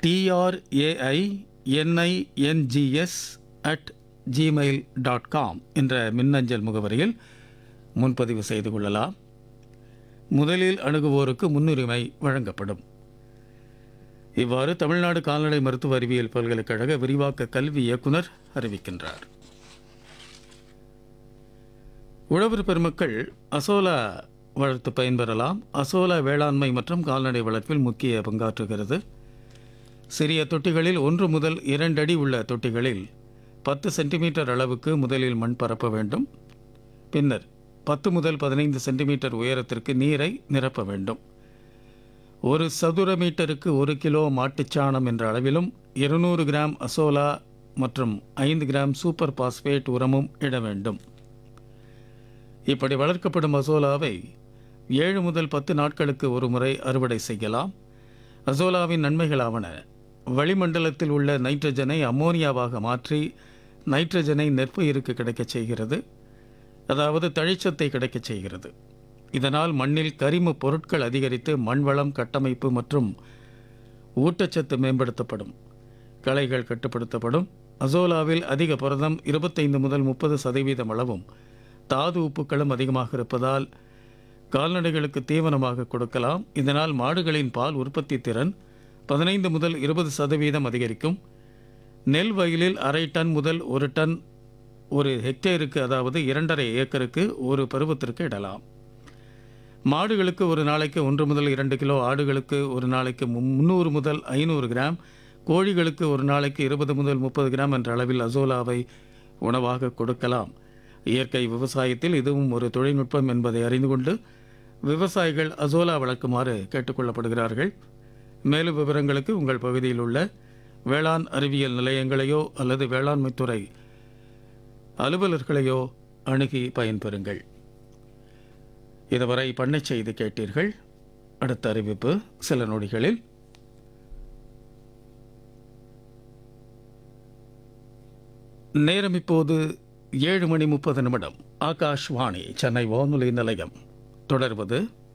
TRAI NINGS at Gmail dot com என்ற மின்னஞ்சல் முகவரியில் முன்பதிவு செய்து கொள்ளலாம் முதலில் அணுகுவோருக்கு முன்னுரிமை வழங்கப்படும் இவ்வாறு தமிழ்நாடு கால்நடை மருத்துவ அறிவியல் பல்கலைக்கழக விரிவாக்க கல்வி இயக்குனர் அறிவிக்கின்றார் உழவர் பெருமக்கள் அசோலா வளர்த்து பயன்பெறலாம் அசோலா வேளாண்மை மற்றும் கால்நடை வளர்ப்பில் முக்கிய பங்காற்றுகிறது சிறிய தொட்டிகளில் ஒன்று முதல் இரண்டு அடி உள்ள தொட்டிகளில் பத்து சென்டிமீட்டர் அளவுக்கு முதலில் மண் பரப்ப வேண்டும் பின்னர் பத்து முதல் பதினைந்து சென்டிமீட்டர் உயரத்திற்கு நீரை நிரப்ப வேண்டும் ஒரு சதுர மீட்டருக்கு ஒரு கிலோ மாட்டுச்சாணம் என்ற அளவிலும் இருநூறு கிராம் அசோலா மற்றும் ஐந்து கிராம் சூப்பர் பாஸ்பேட் உரமும் இட வேண்டும் இப்படி வளர்க்கப்படும் அசோலாவை ஏழு முதல் பத்து நாட்களுக்கு ஒரு முறை அறுவடை செய்யலாம் அசோலாவின் நன்மைகளாவன வளிமண்டலத்தில் உள்ள நைட்ரஜனை அம்மோனியாவாக மாற்றி நைட்ரஜனை நெற்பயிருக்கு கிடைக்கச் செய்கிறது அதாவது தழிச்சத்தை கிடைக்கச் செய்கிறது இதனால் மண்ணில் கரிம பொருட்கள் அதிகரித்து மண் வளம் கட்டமைப்பு மற்றும் ஊட்டச்சத்து மேம்படுத்தப்படும் களைகள் கட்டுப்படுத்தப்படும் அசோலாவில் அதிக புரதம் இருபத்தைந்து முதல் முப்பது சதவீதம் அளவும் தாது உப்புக்களும் அதிகமாக இருப்பதால் கால்நடைகளுக்கு தீவனமாக கொடுக்கலாம் இதனால் மாடுகளின் பால் உற்பத்தி திறன் பதினைந்து முதல் இருபது சதவீதம் அதிகரிக்கும் நெல் வயலில் அரை டன் முதல் ஒரு டன் ஒரு ஹெக்டேருக்கு அதாவது இரண்டரை ஏக்கருக்கு ஒரு பருவத்திற்கு இடலாம் மாடுகளுக்கு ஒரு நாளைக்கு ஒன்று முதல் இரண்டு கிலோ ஆடுகளுக்கு ஒரு நாளைக்கு முந்நூறு முதல் ஐநூறு கிராம் கோழிகளுக்கு ஒரு நாளைக்கு இருபது முதல் முப்பது கிராம் என்ற அளவில் அசோலாவை உணவாக கொடுக்கலாம் இயற்கை விவசாயத்தில் இதுவும் ஒரு தொழில்நுட்பம் என்பதை அறிந்து கொண்டு விவசாயிகள் அசோலா வளர்க்குமாறு கேட்டுக்கொள்ளப்படுகிறார்கள் மேலும் விவரங்களுக்கு உங்கள் பகுதியில் உள்ள வேளாண் அறிவியல் நிலையங்களையோ அல்லது வேளாண்மைத்துறை அலுவலர்களையோ அணுகி பயன்பெறுங்கள் இதுவரை பண்ணை செய்தி கேட்டீர்கள் அடுத்த அறிவிப்பு சில நொடிகளில் நேரம் இப்போது ஏழு மணி முப்பது நிமிடம் ஆகாஷ்வாணி சென்னை வானொலி நிலையம் தொடர்வது